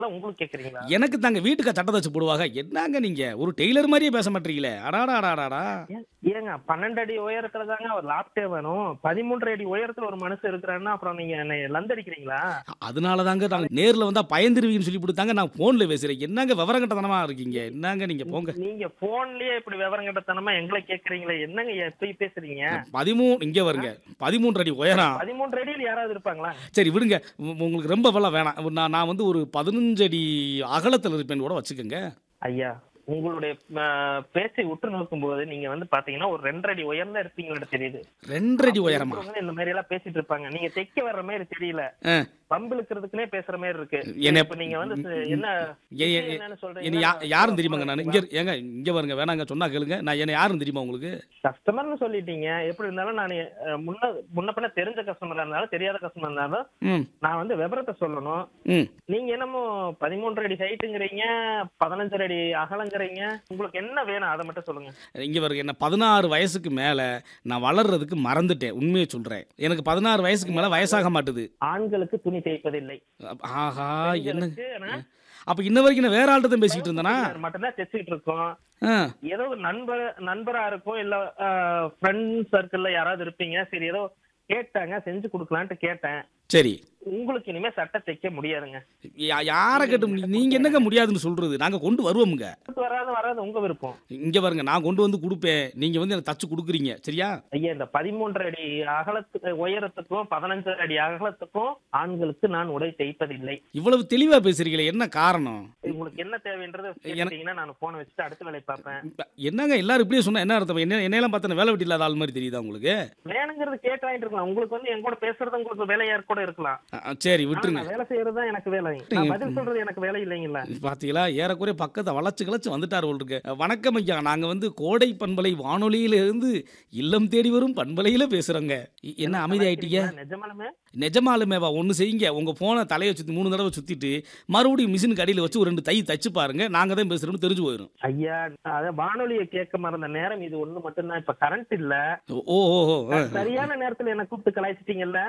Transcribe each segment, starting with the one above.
அதான் உங்களுக்கு கேக்குறீங்களா எனக்கு தாங்க வீட்டுக்கு சட்டை தச்சு போடுவாங்க என்னங்க நீங்க ஒரு டெய்லர் மாதிரியே பேச மாட்டீங்களே அடாடா அடாடாடா ஏன்- ஏங்க பன்னெண்டு அடி உயரத்துல தாங்க ஒரு லாப்டே வேணும் பதிமூன்று அடி உயரத்துல ஒரு மனுஷன் இருக்கிறாருன்னா அப்புறம் நீங்க என்ன லந்தடிக்கிறீங்களா அதனால தாங்க நாங்க நேர்ல வந்தா பயந்துருவீங்கன்னு சொல்லி கொடுத்தாங்க நான் போன்ல பேசுறேன் என்னங்க விவரம் கட்டத்தனமா இருக்கீங்க என்னங்க நீங்க போங்க நீங்க போன்லயே இப்படி விவரம் கட்டத்தனமா எங்களை கேக்குறீங்களே என்னங்க எப்படி பேசுறீங்க பதிமூணு இங்க வருங்க பதிமூன்று அடி உயரம் பதிமூன்று அடியில் யாராவது இருப்பாங்களா சரி விடுங்க உ- உங்களுக்கு ரொம்ப வெள்ளம் வேணாம் நான் நான் வந்து ஒரு பதினஞ்சு அடி அகலத்தில் இருப்பேன் கூட வச்சுக்கோங்க ஐயா உங்களுடைய அஹ், பேச்சை உற்று நோக்கும் போது நீங்க வந்து பாத்தீங்கன்னா ஒரு ரெண்டரை அடி உயர்ந்த இருப்பீங்களோட தெரியுது ரெண்டரை அடி உயரமா இருக்கிறவங்க இந்த மாதிரி எல்லாம் பேசிட்டு இருப்பாங்க நீங்க தைக்க வர்ற மாதிரி தெரியல ஆ. பம்பு இழுக்கிறதுக்குனே பேசுற மாதிரி இருக்கு என்ன- இப்ப நீங்க வந்து ச- என்ன ஏ- ஏ- விஷயம் என்னன்னு என்ன சொல்றீங்கன்னா யா- யாருன்னு தெரியுமாங்க நான் இங்க ஏங்க இங்க வருங்க வேணாங்க சொன்னா கேளுங்க நான் என்ன யாருன்னு தெரியுமா உங்களுக்கு கஸ்டமர்னு சொல்லிட்டீங்க எப்படி இருந்தாலும் நான் அஹ், முன்ன முன்ன பின்ன தெரிஞ்ச கஸ்டமரா இருந்தாலும் தெரியாத கஸ்டமர் இருந்தாலும் ம் நான் வந்து விவரத்தை சொல்லணும் ம் நீங்க என்னமோ பதிமூன்று அடி ஹைட்டுங்கிறீங்க பதினஞ்சரை அடி அகலங்கிறீங்க உங்களுக்கு என்ன வேணும் அதை மட்டும் சொல்லுங்க இங்க வருங்க என்ன பதினாறு வயசுக்கு மேல நான் வளர்றதுக்கு மறந்துட்டேன் உண்மையை சொல்றேன் எனக்கு பதினாறு வயசுக்கு மேல வயசாக மாட்டுது ஆண்களுக்கு துணி தைப்பதில்லை ஆஹா என்ன பெண்களுக்கு ஆனா, அப்ப இன்ன வரைக்கும் நான் வேற ஆள்கிட்ட தான் பேசிக்கிட்டு இருந்தேனா மட்டும்தான் தைச்சிட்டு இருக்கோம் ஆ, ஏதோ ஒரு நண்பர் நண்பரா இருக்கும் இல்ல ஃப்ரெண்ட் சர்க்கிள்ல யாராவது இருப்பீங்க சரி ஏதோ கேட்டாங்க செஞ்சு கொடுக்கலான்ட்டு கேட்டேன் சரி உங்களுக்கு இனிமே சட்டை தைக்க முடியாதுங்க யா- யாரை கேட்டு முடியும்? நீங்க என்னங்க முடியாதுன்னு சொல்றது நாங்க கொண்டு வருவோமுங்க வராது வராது உங்க விருப்பம் இங்க பாருங்க நான் கொண்டு வந்து கொடுப்பேன் நீங்க வந்து எனக்கு தச்சு கொடுக்குறீங்க சரியா ஐயா இந்த பதிமூன்று அடி அகலத்து உயரத்துக்கும் பதினஞ்சு அடி அகலத்துக்கும் ஆண்களுக்கு நான் உடை தைப்பதில்லை இவ்வளவு தெளிவா பேசுறீங்களே என்ன காரணம் உங்களுக்கு என்ன தேவைன்றது கேட்டீங்கன்னா நான் போனை வச்சுட்டு அடுத்த வேலையை பார்ப்பேன் இப்ப என்னங்க எல்லாரும் இப்படியே சொன்னா என்ன அர்த்தம் என்ன என்னையெல்லாம் பார்த்தா நான் வேலை வெட்டி இல்லாத ஆள் மாதிரி தெரியுதா உங்களுக்கு வேணுங்கிறது கேட்டு வாங்கிட்டு இருக்கலாம் உங்களுக்கு வந்து என் கூட பேசுறது உங்களுக்கு வேலையா கூட இருக்கலாம் அ, அ, சரி ஆனா விட்டுருங்க நான் வேலை செய்யறது தான் எனக்கு வேலை நான் பதில் சொல்றது எனக்கு வேலை இல்லைங்களா பாத்தீங்களா ஏறக்குறைய பக்கத்தை வளைச்சு கிளச்சு வந்துட்டார் போல் இருக்கு வணக்கம் ஐயா நாங்க வந்து கோடை பண்பலை வானொலியில இருந்து இல்லம் தேடி வரும் பண்பலையில பேசுறோங்க இ- என்ன அமைதி ஆயிட்டீங்க நிஜமாலுமே நிஜமாலுமேவா ஒன்று செய்யுங்க உங்க போனை தலையை சுத்தி மூணு தடவை சுத்திட்டு மறுபடியும் மிஷின் கடியில வச்சு ஒரு ரெண்டு தை தச்சு பாருங்க நாங்க தான் பேசுறோம்னு தெரிஞ்சு போயிடும் ஐயா அத வானொலியை கேட்க மறந்த நேரம் இது ஒண்ணு மட்டும்தான் இப்ப கரண்ட் இல்ல ஓ ஓ ஓ ஆ. சரியான நேரத்துல என்ன கூப்பிட்டு கலாய்ச்சிட்டீங்கல்ல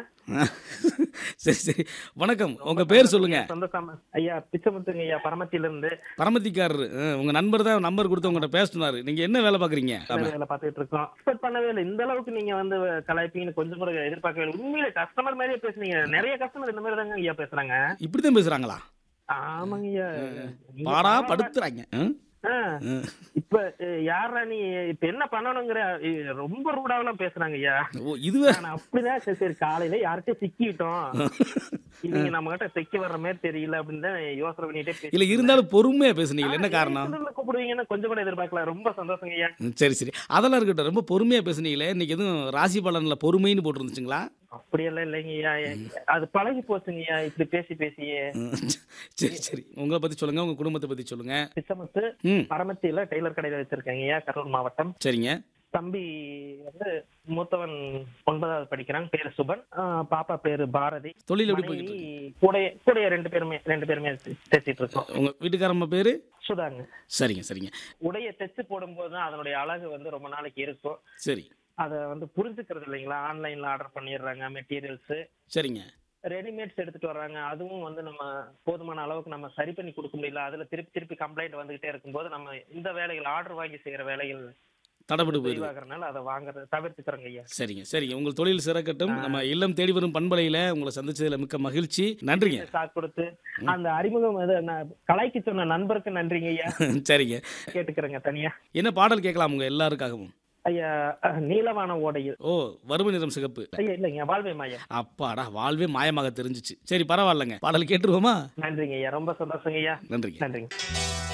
சரி சரி வணக்கம் உங்க பேர் சொல்லுங்க சந்தோஷம் ஐயா பிச்சைமுத்துங்க ஐயா பரமத்தில இருந்து பரமத்திக்காரரு ஆ, உங்க நண்பர் தான் நம்பர் கொடுத்து உங்கள்கிட்ட பேசினாரு நீங்க என்ன வேலை பாக்குறீங்க ஆமா. வேலை பார்த்துட்டு இருக்கோம் எக்ஸ்பெக்ட் பண்ணவே இல்லை இந்த அளவுக்கு நீங்க வந்து கலாய்ப்பீங்கன்னு கொஞ்சம் கூட எதிர்பார்க்கவே இல்லை உண்மையிலே கஸ்டமர் மாதிரியே பேசுனீங்க நிறைய கஸ்டமர் இந்த மாதிரி தாங்க ஐயா பேசுறாங்க இப்படிதான் பேசுறாங்களா ஆமாங்க ஐயா நீங்க பாடா பரவாயில்ல. படுத்துறாங்க ஆ? ஆ. ஆ. இப்ப அஹ், யாரா நீ இப்ப என்ன பண்ணணுங்கிற அஹ், ரொம்ப ரூடாவெல்லாம் பேசுறாங்க ஐயா ஓ இதுவே நான் அப்படிதான் சரி சரி காலையில யார்கிட்டயும் சிக்கிட்டோம் இவங்க நம்ம கிட்ட தைக்க வர்ற மாதிரி தெரியல அப்படின்னு தான் யோசனை பண்ணிட்டே பேசி இல்ல இருந்தாலும் பொறுமையா பேசுனீங்க என்ன காரணம் கூப்பிடுவீங்கன்னு கொஞ்சம் கூட எதிர்பார்க்கல ரொம்ப சந்தோஷங்க ஐயா ம், சரி சரி அதெல்லாம் இருக்கட்டும் ரொம்ப பொறுமையா பேசுனீங்களே இன்னைக்கு எதுவும் ராசி பலன்ல பொறுமைன்னு போட்டுருந்துச்சுங்களா அப்படியெல்லாம் இல்லைங்க ஐயா அது பழகி போச்சுங்க ஐயா இப்படி பேசி பேசியே ம், சரி சரி உங்களை பத்தி சொல்லுங்க உங்க குடும்பத்தை பத்தி சொல்லுங்க பிச்சமுத்து ம் பரமத்தியில டெய்லர் கடையில வச்சிருக்கேங்க ஐயா கரூர் மாவட்டம் சரிங்க தம்பி வந்து மூத்தவன் ஒன்பதாவது படிக்கிறான் பேரு சுபன் ஆஹ் பாப்பா பேரு பாரதி தொழில் எப்படி மனைவி போயிட்டு கூடைய கூடைய ரெண்டு பேருமே ரெண்டு பேருமே தைச்சிட்டு இருக்கோம் உங்க வீட்டுக்காரம்மா பேரு சுதாங்க சரிங்க சரிங்க உடைய தைச்சு போடும்போது தான் அதனுடைய அழகு வந்து ரொம்ப நாளைக்கு இருக்கும் சரி அதை வந்து புரிஞ்சுக்கிறது இல்லைங்களா ஆன்லைன்ல ஆர்டர் பண்ணிடுறாங்க மெட்டீரியல்ஸ் சரிங்க ரெடிமேட்ஸ் எடுத்துட்டு வர்றாங்க அதுவும் வந்து நம்ம போதுமான அளவுக்கு நம்ம சரி பண்ணி கொடுக்க முடியல அதுல திருப்பி திருப்பி கம்ப்ளைண்ட் வந்துகிட்டே இருக்கும்போது நம்ம இந்த வேலைகள் ஆர்டர் வாங்கி செய்யற வேலைகள் தடப்பட்டு போயிடுது தெளிவாகிறதுனால அதை வாங்குறது தவிர்த்துக்கிறோங்க ஐயா சரிங்க சரிங்க உங்கள் தொழில் சிறக்கட்டும் நம்ம இல்லம் தேடி வரும் பண்பலையில உங்களை சந்திச்சதுல மிக்க மகிழ்ச்சி நன்றிங்க சாக்கு கொடுத்து அந்த அறிமுகம் இது நான் கலாய்க்கு சொன்ன நண்பருக்கு நன்றிங்க ஐயா சரிங்க கேட்டுக்கிறேங்க தனியா என்ன பாடல் கேட்கலாம் உங்க எல்லாருக்காகவும் ஐயா அஹ், நீலவான ஓடையில் ஓ வறுமை நிறம் சிகப்பு ஐயா இல்லைங்க வாழ்வே மாயா அப்பாடா வாழ்வே மாயமாக தெரிஞ்சுச்சு சரி பரவாயில்லைங்க பாடல் கேட்டுருவோமா நன்றிங்க ஐயா ரொம்ப சந்தோஷங்க ஐயா நன்றிங்க நன்றிங்க